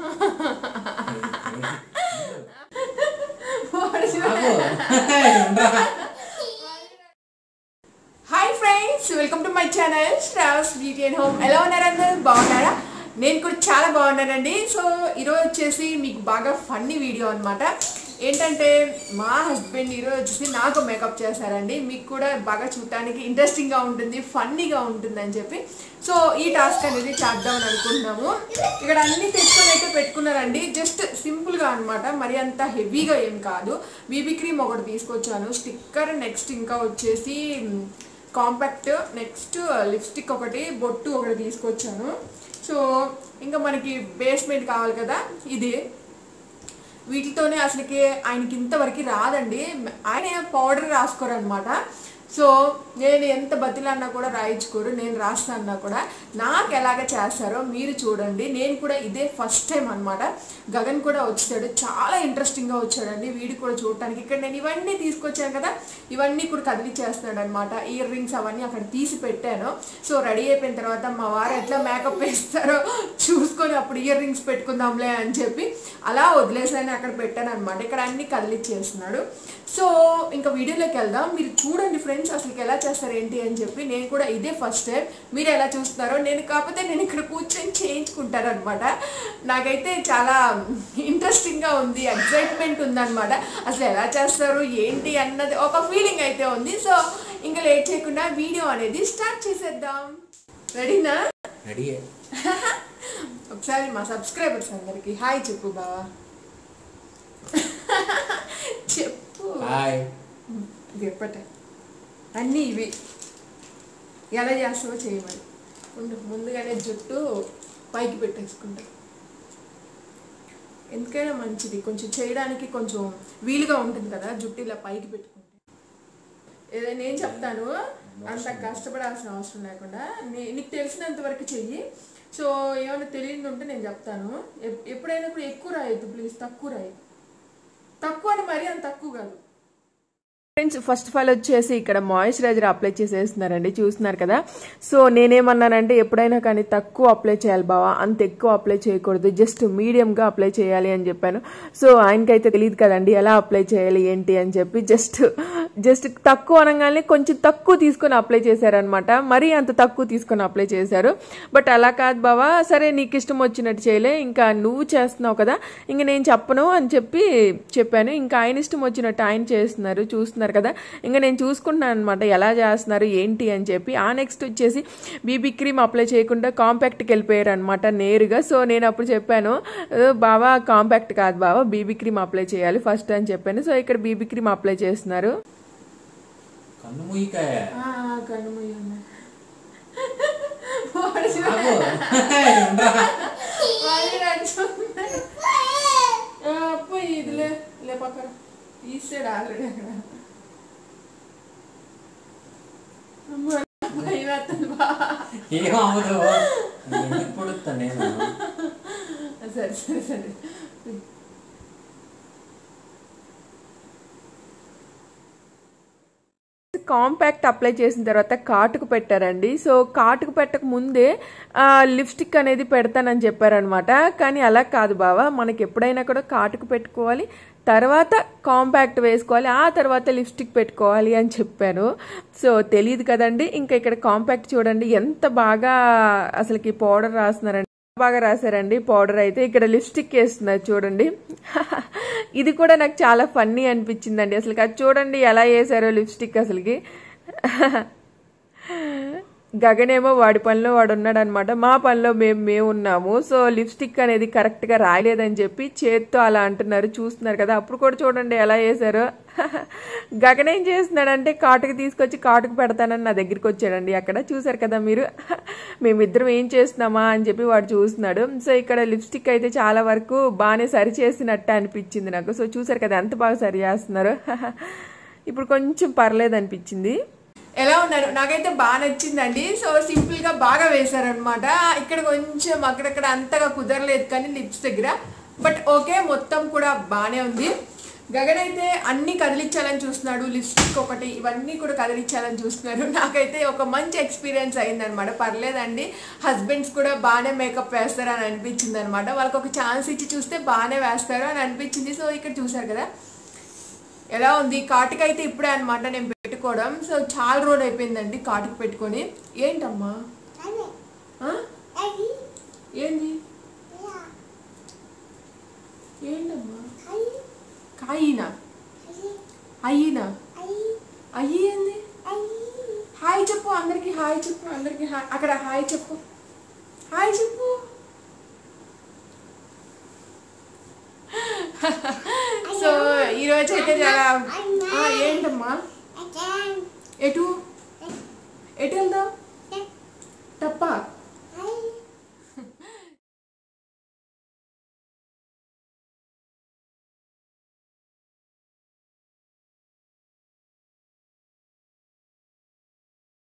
Hi friends welcome to my channel స్ట్రావస్ beauty and home ఎలా ఉన్నారు అందరూ బాగున్నారా నేను కూడా చాలా బాగున్నానండి సో ఈరోజు వచ్చేసి మీకు బాగా ఫన్నీ వీడియో అన్నమాట ఏంటంటే మా హస్బెండ్ ఈరోజు వచ్చేసి నాకు మేకప్ చేశారండి మీకు కూడా బాగా చూడటానికి ఇంట్రెస్టింగ్గా ఉంటుంది ఫన్నీగా ఉంటుందని చెప్పి సో ఈ టాస్క్ అనేది చేద్దామని అనుకుంటున్నాము ఇక్కడ అన్ని తెచ్చుకొని అయితే పెట్టుకున్నారండి జస్ట్ సింపుల్గా అన్నమాట మరి అంత హెవీగా ఏం కాదు బీబీ క్రీమ్ ఒకటి తీసుకొచ్చాను స్టిక్కర్ నెక్స్ట్ ఇంకా వచ్చేసి కాంపాక్ట్ నెక్స్ట్ లిప్స్టిక్ ఒకటి బొట్టు ఒకటి తీసుకొచ్చాను సో ఇంకా మనకి బేస్మెంట్ కావాలి కదా ఇది వీటితోనే అసలుకి ఆయనకి ఇంతవరకు రాదండి ఆయన పౌడర్ రాసుకోరు అనమాట సో నేను ఎంత బతిలన్నా కూడా రాయించుకోరు నేను రాస్తాన్నా కూడా నాకు ఎలాగ చేస్తారో మీరు చూడండి నేను కూడా ఇదే ఫస్ట్ టైం అనమాట గగన్ కూడా వచ్చాడు చాలా ఇంట్రెస్టింగ్గా వచ్చాడండి వీడు కూడా చూడటానికి ఇక్కడ నేను ఇవన్నీ తీసుకొచ్చాను కదా ఇవన్నీ కూడా కదిలిచ్చేస్తున్నాడు అనమాట ఇయర్ రింగ్స్ అవన్నీ అక్కడ తీసి పెట్టాను సో రెడీ అయిపోయిన తర్వాత మా వారు ఎట్లా మేకప్ వేస్తారో చూసుకొని అప్పుడు ఇయర్ రింగ్స్ పెట్టుకుందాంలే అని చెప్పి అలా వదిలేసాను అక్కడ పెట్టాను అనమాట ఇక్కడ అన్ని కదిలిచ్చేస్తున్నాడు సో ఇంకా వీడియోలోకి వెళ్దాం మీరు చూడండి ఫ్రెండ్స్ అసలు ఎలా చేస్తారు ఏంటి అని చెప్పి నేను కూడా ఇదే ఫస్ట్ టైం మీరు ఎలా చూస్తున్నారో నేను కాకపోతే నేను ఇక్కడ కూర్చొని చేయించుకుంటాను అనమాట నాకైతే చాలా ఇంట్రెస్టింగ్గా ఉంది ఎక్సైట్మెంట్ ఉందన్నమాట అసలు ఎలా చేస్తారు ఏంటి అన్నది ఒక ఫీలింగ్ అయితే ఉంది సో ఇంకా లేట్ చేయకుండా వీడియో అనేది స్టార్ట్ చేసేద్దాం రెడీనా రెడీ ఒకసారి మా సబ్స్క్రైబర్స్ అందరికి హాయ్ చెప్పు బావా చెప్పు హాయ్ చెప్పట అన్నీ ఇవి ఎలా చేస్తావో చేయమని ఉండు ముందుగానే జుట్టు పైకి పెట్టేసుకుంటా ఎందుకైనా మంచిది కొంచెం చేయడానికి కొంచెం వీలుగా ఉంటుంది కదా జుట్టు ఇలా పైకి పెట్టుకుంటే ఏదైనా నేను చెప్తాను అంత కష్టపడాల్సిన అవసరం లేకుండా నీ నీకు తెలిసినంత వరకు చెయ్యి సో ఏమైనా తెలియదు ఉంటే నేను చెప్తాను ఎప్- ఎప్పుడైనా కూడా ఎక్కువ రాయొద్దు ప్లీజ్ తక్కువ రాయొద్దు తక్కువ అని మరీ అంత తక్కువ కాదు ఫ్రెండ్స్ ఫస్ట్ ఆఫ్ ఆల్ వచ్చేసి ఇక్కడ మాయిశ్చరైజర్ అప్లై చేసేస్తున్నారండి చూస్తున్నారు కదా సో నేనేమన్నానంటే ఎప్పుడైనా కానీ తక్కువ అప్లై చేయాలి బావా అంత ఎక్కువ అప్లై చేయకూడదు జస్ట్ మీడియంగా అప్లై చేయాలి అని చెప్పాను సో ఆయనకైతే తెలియదు కదండి ఎలా అప్లై చేయాలి ఏంటి అని చెప్పి జస్ట్ జస్ట్ తక్కువ అనగానే కొంచెం తక్కువ తీసుకొని అప్లై చేశారనమాట మరీ అంత తక్కువ తీసుకొని అప్లై చేశారు బట్ అలా కాదు బావా సరే నీకు ఇష్టం వచ్చినట్టు చేయలే ఇంకా నువ్వు చేస్తున్నావు కదా ఇంక నేను చెప్పను అని చెప్పి చెప్పాను ఇంకా ఆయన ఇష్టం వచ్చినట్టు ఆయన చేస్తున్నారు చూస్తున్నారు కదా ఇంకా నేను చూసుకుంటున్నాను అనమాట ఎలా చేస్తున్నారు ఏంటి అని చెప్పి ఆ నెక్స్ట్ వచ్చేసి బీబీ క్రీమ్ అప్లై చేయకుండా కాంపాక్ట్కి వెళ్ళిపోయారు అనమాట నేరుగా సో నేను అప్పుడు చెప్పాను "ఏ, బావా కాంపాక్ట్ కాదు బావా బీబీ క్రీమ్ అప్లై చేయాలి ఫస్ట్ అని చెప్పాను సో ఇక్కడ బీబీ క్రీమ్ అప్లై చేస్తున్నారు కన్ను మూయికాయ కన్ను పోయి ఇదిలే లే పక్కన తీసాడు ఆల్రెడీ అక్కడ అమ్మో, భయం వేస్తుంది బా. ఏం అవ్వదు ఎందుకు పొడుస్తా నేను సరే సరే సరే కాంపాక్ట్ అప్లై చేసిన తర్వాత కాటుకు పెట్టారండి సో కాటుకు పెట్టక ముందే ఆ, లిప్స్టిక్ అనేది పెడతానని చెప్పారనమాట కానీ అలా కాదు బావా మనకి ఎప్పుడైనా కూడా కాటుకు పెట్టుకోవాలి తర్వాత కాంపాక్ట్ వేసుకోవాలి ఆ తర్వాత లిప్స్టిక్ పెట్టుకోవాలి అని చెప్పాను సో తెలియదు కదండి ఇంకా ఇక్కడ కాంపాక్ట్ చూడండి ఎంత బాగా అసలుకి పౌడర్ రాస్తున్నారండి బాగా రాశారండి పౌడర్ అయితే ఇక్కడ లిప్స్టిక్ వేస్తున్నారు చూడండి ఇది కూడా నాకు చాలా ఫన్నీ అనిపించిందండి అసలు అది చూడండి ఎలా వేసారో లిప్స్టిక్ అసలుకి గగనేమో వాడి పనిలో వాడు ఉన్నాడు అనమాట మా పనిలో మేము మేము ఉన్నాము సో లిప్స్టిక్ అనేది కరెక్ట్గా రాయలేదని చెప్పి చేత్తో అలా అంటున్నారు చూస్తున్నారు కదా అప్పుడు కూడా చూడండి ఎలా వేశారో గగన్ ఏం చేస్తున్నాడంటే కాటుకు తీసుకొచ్చి కాటుకు పెడతానని నా దగ్గరికి వచ్చాడండి అక్కడ చూసారు కదా మీరు మేమిద్దరం ఏం చేస్తున్నామా అని చెప్పి వాడు చూస్తున్నాడు సో ఇక్కడ లిప్స్టిక్ అయితే చాలా వరకు బాగానే సరి చేసినట్టు అనిపించింది నాకు సో చూసారు కదా ఎంత బాగా సరి చేస్తున్నారు ఇప్పుడు కొంచెం పర్లేదు అనిపించింది ఎలా ఉన్నారు నాకైతే బాగా నచ్చిందండి సో సింపుల్ గా బాగా వేశారనమాట ఇక్కడ కొంచెం అక్కడక్కడ అంతగా కుదరలేదు కానీ లిప్స్ దగ్గర బట్ ఓకే మొత్తం కూడా బాగానే ఉంది గగన్ అయితే అన్ని కదిలించాలని చూస్తున్నాడు లిప్స్టిక్ ఒకటి ఇవన్నీ కూడా కదిలించాలని చూస్తున్నారు నాకైతే ఒక మంచి ఎక్స్పీరియన్స్ అయిందనమాట పర్లేదండి హస్బెండ్స్ కూడా బాగానే మేకప్ వేస్తారు అని అనిపించింది అనమాట వాళ్ళకి ఒక ఛాన్స్ ఇచ్చి చూస్తే బాగానే వేస్తారు అని అనిపించింది సో ఇక్కడ చూసారు కదా ఎలా ఉంది కాటుక అయితే ఇప్పుడే అనమాట నేను పెట్టుకోవడం సో చాలా రోజులు అయిపోయిందండి కాటుకు పెట్టుకొని ఏంటమ్మా ఆ? ఏంది ఏంటమ్మా కాయినా అయ్యినా అయ్యి ఏంది హాయ్ చెప్పు అందరికి హాయ్ చెప్పు అందరికి హాయ్ అక్కడ హాయ్ చెప్పు హాయ్ చెప్పు సో ఈరోజు అయితే చాలా ఆ, ఏంటమ్మా ఎటు ఎటు వెళ్దాం